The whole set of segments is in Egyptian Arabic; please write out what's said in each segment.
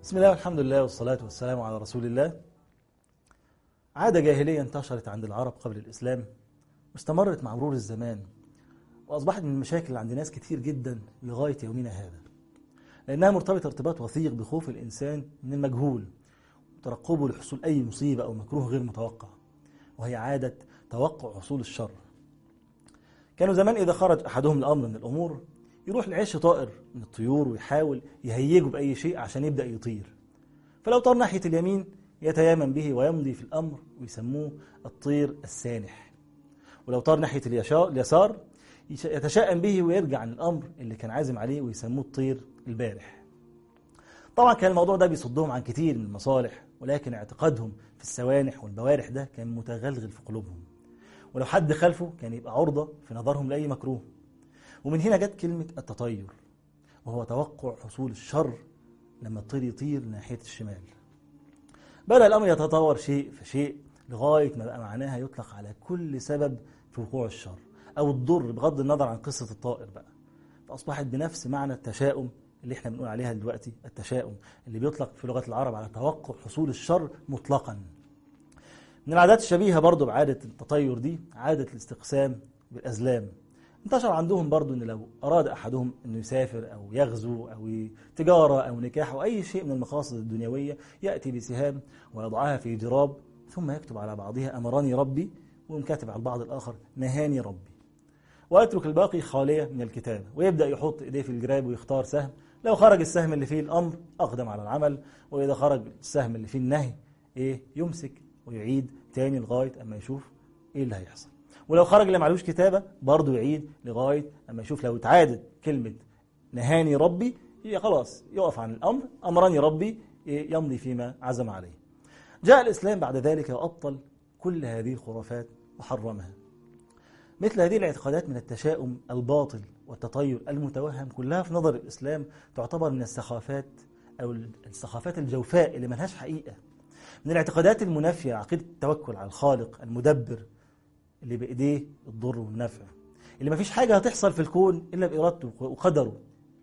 بسم الله والحمد لله والصلاة والسلام على رسول الله عادة جاهلية انتشرت عند العرب قبل الإسلام واستمرت مع مرور الزمان وأصبحت من المشاكل اللي عند ناس كتير جدا لغاية يومنا هذا لأنها مرتبطة ارتباط وثيق بخوف الإنسان من المجهول وترقبه لحصول أي مصيبة أو مكروه غير متوقع وهي عادة توقع حصول الشر كانوا زمان إذا خرج أحدهم الأمر من الأمور يروح لعش طائر من الطيور ويحاول يهيجه بأي شيء عشان يبدأ يطير فلو طار ناحية اليمين يتيامن به ويمضي في الأمر ويسموه الطير السانح ولو طار ناحية اليشا- اليسار يش- يتشائم به ويرجع عن الأمر اللي كان عازم عليه ويسموه الطير البارح طبعا كان الموضوع ده بيصدهم عن كتير من المصالح ولكن اعتقادهم في السوانح والبوارح ده كان متغلغل في قلوبهم ولو حد خلفه كان يبقى عرضة في نظرهم لأي مكروه ومن هنا جت كلمة التطير وهو توقع حصول الشر لما الطير يطير ناحية الشمال بدأ الأمر يتطور شيء فشيء لغاية ما بقى معناها يطلق على كل سبب في وقوع الشر أو الضر بغض النظر عن قصة الطائر بقى فأصبحت بنفس معنى التشاؤم اللي احنا بنقول عليها دلوقتي التشاؤم اللي بيطلق في لغة العرب على توقع حصول الشر مطلقا من العادات الشبيهة برضو بعادة التطير دي عادة الاستقسام بالأزلام انتشر عندهم برضو ان لو اراد احدهم انه يسافر او يغزو او ي- تجاره او نكاح او اي شيء من المقاصد الدنيويه ياتي بسهام ويضعها في جراب ثم يكتب على بعضها امرني ربي ويقوم كاتب على البعض الاخر نهاني ربي ويترك الباقي خاليه من الكتابه ويبدا يحط ايديه في الجراب ويختار سهم لو خرج السهم اللي فيه الامر اقدم على العمل واذا خرج السهم اللي فيه النهي ايه يمسك ويعيد تاني لغايه اما يشوف ايه اللي هيحصل ولو خرج اللي معلوش كتابة برضه يعيد لغاية أما يشوف لو اتعادت كلمة نهاني ربي هي خلاص يقف عن الأمر أمرني ربي يمضي فيما عزم عليه جاء الإسلام بعد ذلك وأبطل كل هذه الخرافات وحرمها مثل هذه الاعتقادات من التشاؤم الباطل والتطير المتوهم كلها في نظر الإسلام تعتبر من السخافات أو السخافات الجوفاء اللي ملهاش حقيقة من الاعتقادات المنافية عقيدة التوكل على الخالق المدبر اللي بإيديه الضر والنفع اللي مفيش حاجة هتحصل في الكون إلا بإرادته وقدره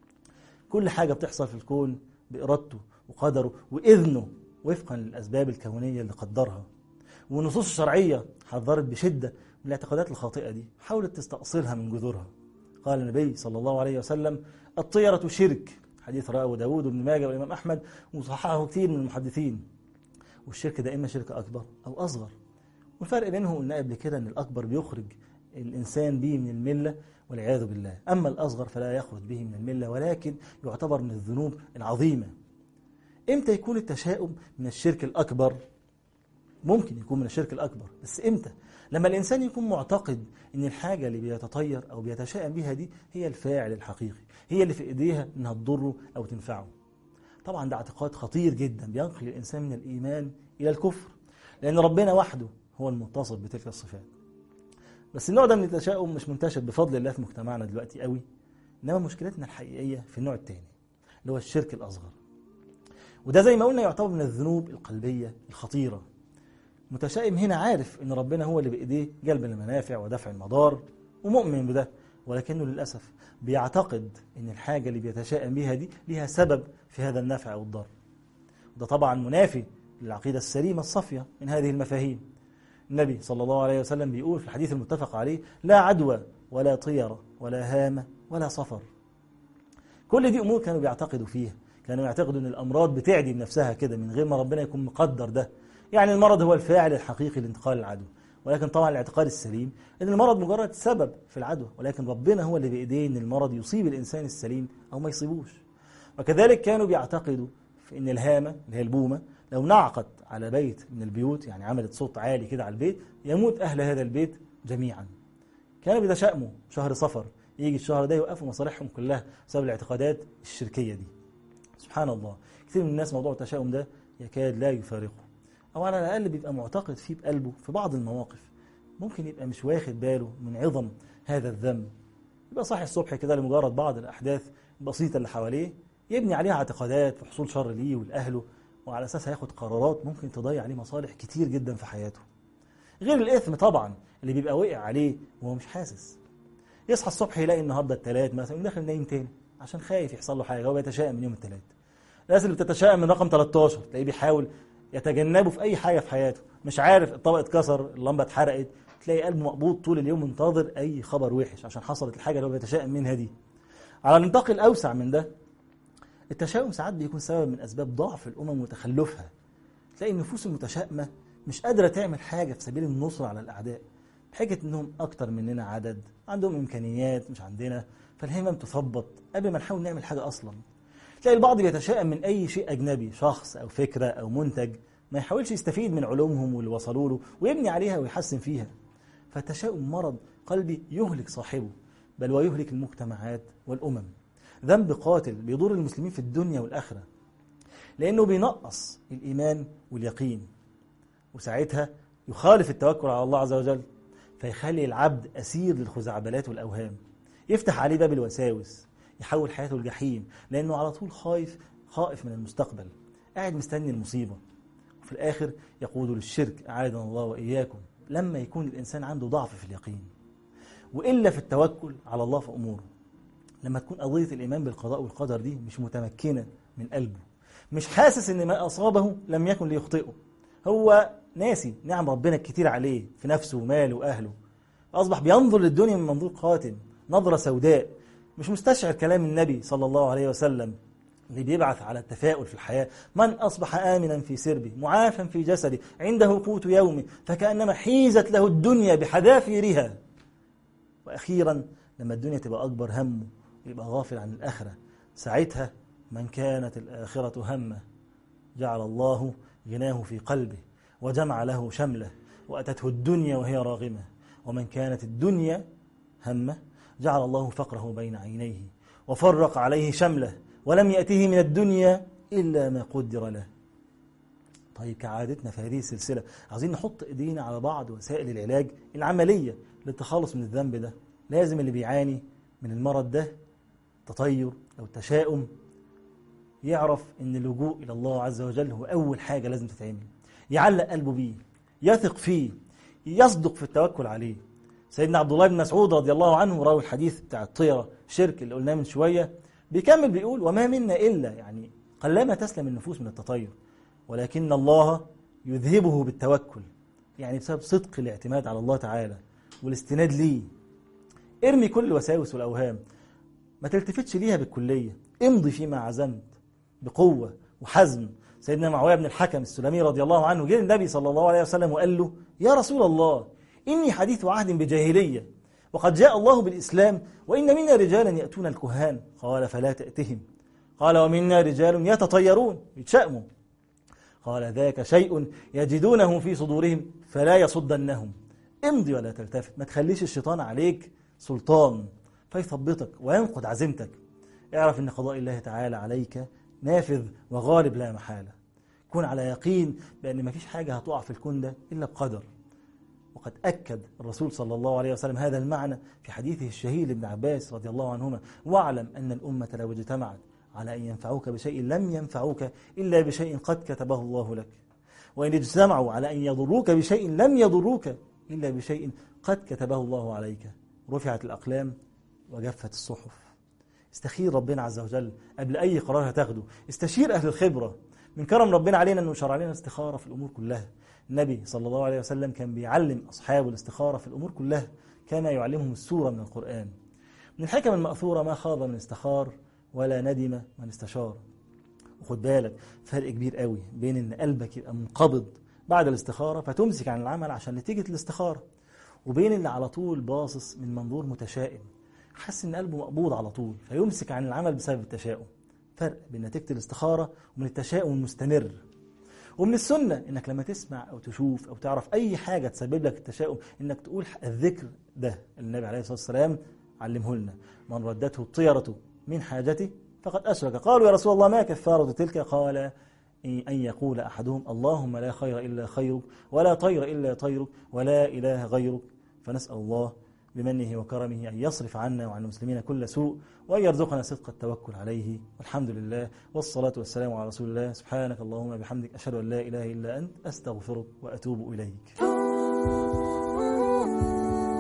كل حاجة بتحصل في الكون بإرادته وقدره وإذنه وفقا للأسباب الكونية اللي قدرها والنصوص الشرعية حذرت بشدة من الاعتقادات الخاطئة دي حاولت تستأصلها من جذورها قال النبي صلى الله عليه وسلم الطيرة شرك حديث رواه داود بن ماجه والإمام أحمد وصححه كثير من المحدثين والشرك ده إما شرك أكبر أو أصغر والفرق بينهم قلنا قبل كده ان الاكبر بيخرج الانسان به من المله والعياذ بالله اما الاصغر فلا يخرج به من المله ولكن يعتبر من الذنوب العظيمه امتى يكون التشاؤم من الشرك الاكبر ممكن يكون من الشرك الاكبر بس امتى لما الانسان يكون معتقد ان الحاجه اللي بيتطير او بيتشائم بها دي هي الفاعل الحقيقي هي اللي في ايديها انها تضره او تنفعه طبعا ده اعتقاد خطير جدا بينقل الانسان من الايمان الى الكفر لان ربنا وحده هو المتصف بتلك الصفات بس النوع ده من التشاؤم مش منتشر بفضل الله في مجتمعنا دلوقتي قوي انما مشكلتنا الحقيقيه في النوع الثاني اللي هو الشرك الاصغر وده زي ما قلنا يعتبر من الذنوب القلبيه الخطيره متشائم هنا عارف ان ربنا هو اللي بايديه جلب المنافع ودفع المضار ومؤمن بده ولكنه للاسف بيعتقد ان الحاجه اللي بيتشائم بها دي ليها سبب في هذا النفع او الضر وده طبعا منافي للعقيده السليمه الصافيه من هذه المفاهيم النبي صلى الله عليه وسلم بيقول في الحديث المتفق عليه لا عدوى ولا طيرة ولا هامة ولا صفر كل دي أمور كانوا بيعتقدوا فيها كانوا يعتقدوا أن الأمراض بتعدي بنفسها كده من غير ما ربنا يكون مقدر ده يعني المرض هو الفاعل الحقيقي لانتقال العدوى ولكن طبعا الاعتقاد السليم ان المرض مجرد سبب في العدوى ولكن ربنا هو اللي بايديه ان المرض يصيب الانسان السليم او ما يصيبوش وكذلك كانوا بيعتقدوا في ان الهامه اللي هي البومه لو نعقت على بيت من البيوت يعني عملت صوت عالي كده على البيت يموت أهل هذا البيت جميعا كانوا بيتشائموا شهر صفر يجي الشهر ده يوقفوا مصالحهم كلها بسبب الاعتقادات الشركية دي سبحان الله كثير من الناس موضوع التشاؤم ده يكاد لا يفارقه أو على الأقل بيبقى معتقد فيه بقلبه في بعض المواقف ممكن يبقى مش واخد باله من عظم هذا الذنب يبقى صاحي الصبح كده لمجرد بعض الأحداث البسيطة اللي حواليه يبني عليها اعتقادات في حصول شر ليه ولأهله وعلى اساسها ياخد قرارات ممكن تضيع عليه مصالح كتير جدا في حياته غير الاثم طبعا اللي بيبقى وقع عليه وهو مش حاسس يصحى الصبح يلاقي النهارده الثلاث مثلا داخل نايم تاني عشان خايف يحصل له حاجه هو بيتشائم من يوم الثلاث الناس اللي بتتشائم من رقم 13 تلاقيه بيحاول يتجنبه في اي حاجه في حياته مش عارف الطبق اتكسر اللمبه اتحرقت تلاقي قلبه مقبوض طول اليوم منتظر اي خبر وحش عشان حصلت الحاجه اللي هو بيتشائم منها دي على النطاق الاوسع من ده التشاؤم ساعات بيكون سبب من اسباب ضعف الامم وتخلفها تلاقي النفوس المتشائمه مش قادره تعمل حاجه في سبيل النصره على الاعداء بحجه انهم اكتر مننا عدد عندهم امكانيات مش عندنا فالهمم تثبط قبل ما نحاول نعمل حاجه اصلا تلاقي البعض بيتشائم من اي شيء اجنبي شخص او فكره او منتج ما يحاولش يستفيد من علومهم واللي وصلوا له ويبني عليها ويحسن فيها فالتشاؤم مرض قلبي يهلك صاحبه بل ويهلك المجتمعات والامم ذنب قاتل بيضر المسلمين في الدنيا والاخره لانه بينقص الايمان واليقين وساعتها يخالف التوكل على الله عز وجل فيخلي العبد اسير للخزعبلات والاوهام يفتح عليه باب الوساوس يحول حياته الجحيم لانه على طول خايف خائف من المستقبل قاعد مستني المصيبه وفي الاخر يقود للشرك اعاذنا الله واياكم لما يكون الانسان عنده ضعف في اليقين والا في التوكل على الله في اموره لما تكون قضيه الايمان بالقضاء والقدر دي مش متمكنه من قلبه مش حاسس ان ما اصابه لم يكن ليخطئه هو ناسي نعم ربنا الكتير عليه في نفسه وماله واهله اصبح بينظر للدنيا من منظور قاتم نظره سوداء مش مستشعر كلام النبي صلى الله عليه وسلم اللي بيبعث على التفاؤل في الحياة من أصبح آمنا في سربه معافا في جسده عنده قوت يومه فكأنما حيزت له الدنيا بحذافيرها وأخيرا لما الدنيا تبقى أكبر همه يبقى غافل عن الآخرة ساعتها من كانت الآخرة همه جعل الله غناه في قلبه وجمع له شمله وأتته الدنيا وهي راغمة ومن كانت الدنيا همه جعل الله فقره بين عينيه وفرق عليه شمله ولم يأته من الدنيا إلا ما قدر له طيب كعادتنا في هذه السلسلة عايزين نحط إيدينا على بعض وسائل العلاج العملية للتخلص من الذنب ده لازم اللي بيعاني من المرض ده تطير أو تشاؤم يعرف ان اللجوء الى الله عز وجل هو اول حاجه لازم تتعمل يعلق قلبه بيه يثق فيه يصدق في التوكل عليه سيدنا عبد الله بن مسعود رضي الله عنه راوي الحديث بتاع الطيره الشرك اللي قلناه من شويه بيكمل بيقول وما منا الا يعني قلما تسلم النفوس من التطير ولكن الله يذهبه بالتوكل يعني بسبب صدق الاعتماد على الله تعالى والاستناد ليه ارمي كل الوساوس والاوهام ما تلتفتش ليها بالكليه امضي فيما عزمت بقوة وحزم سيدنا معاوية بن الحكم السلمي رضي الله عنه جه النبي صلى الله عليه وسلم وقال له يا رسول الله إني حديث عهد بجاهلية وقد جاء الله بالإسلام وإن منا رجالا يأتون الكهان قال فلا تأتهم قال ومنا رجال يتطيرون يتشأموا قال ذاك شيء يجدونه في صدورهم فلا يصدنهم امضي ولا تلتفت ما تخليش الشيطان عليك سلطان فيثبطك وينقض عزيمتك اعرف ان قضاء الله تعالى عليك نافذ وغالب لا محالة كن على يقين بأن ما فيش حاجة هتقع في الكون ده إلا بقدر وقد أكد الرسول صلى الله عليه وسلم هذا المعنى في حديثه الشهير لابن عباس رضي الله عنهما واعلم أن الأمة لو اجتمعت على أن ينفعوك بشيء لم ينفعوك إلا بشيء قد كتبه الله لك وإن اجتمعوا على أن يضروك بشيء لم يضروك إلا بشيء قد كتبه الله عليك رفعت الأقلام وجفت الصحف استخير ربنا عز وجل قبل أي قرار هتاخده استشير أهل الخبرة من كرم ربنا علينا أنه شرع لنا الاستخارة في الأمور كلها النبي صلى الله عليه وسلم كان بيعلم أصحابه الاستخارة في الأمور كلها كان يعلمهم السورة من القرآن من الحكم المأثورة ما خاض من استخار ولا ندم من استشار وخد بالك فرق كبير قوي بين ان قلبك يبقى منقبض بعد الاستخارة فتمسك عن العمل عشان نتيجة الاستخارة وبين اللي على طول باصص من منظور متشائم حس ان قلبه مقبوض على طول فيمسك عن العمل بسبب التشاؤم فرق بين نتيجة الاستخارة ومن التشاؤم المستمر ومن السنة انك لما تسمع او تشوف او تعرف اي حاجة تسبب لك التشاؤم انك تقول الذكر ده النبي عليه الصلاة والسلام علمه لنا من ردته الطيرة من حاجته فقد أشرك قالوا يا رسول الله ما كفارة تلك قال أن يقول أحدهم اللهم لا خير إلا خيرك ولا طير إلا طيرك ولا إله غيرك فنسأل الله بمنه وكرمه أن يصرف عنا وعن المسلمين كل سوء وأن يرزقنا صدق التوكل عليه والحمد لله والصلاة والسلام على رسول الله سبحانك اللهم بحمدك أشهد أن لا إله إلا أنت أستغفرك وأتوب إليك